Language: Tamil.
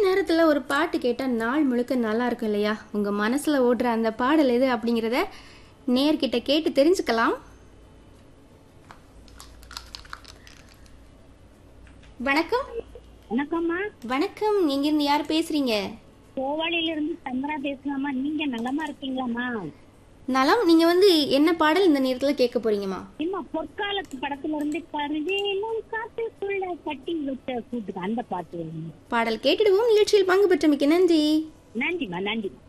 நேரத்துல ஒரு பாட்டு கேட்டா நாள் முழுக்க நல்லா இருக்கும் இல்லையா உங்க மனசுல ஓடுற அந்த பாடல் எது அப்படிங்கறத நேர்கிட்ட கேட்டு தெரிஞ்சுக்கலாம் வணக்கம் வணக்கம்மா வணக்கம் நீங்க இருந்து யார் பேசுறீங்க கோவாளில இருந்து சந்திரா பேசலாமா நீங்க நலமா இருக்கீங்களாம்மா நலம் நீங்க வந்து என்ன பாடல் இந்த நேரத்துல கேட்க போறீங்கம்மா இம்மா பொற்காலத்து படத்துல இருந்து கருவேலும் காட்டுக்குள்ள கட்டி வச்ச கூட்டுக்கு அந்த பாட்டு வேணும்மா. பாடல் கேட்டுடுவோம் நிகழ்ச்சியில் பங்கு பெற்றமைக்கு நன்றி நன்றிம்மா நன்றி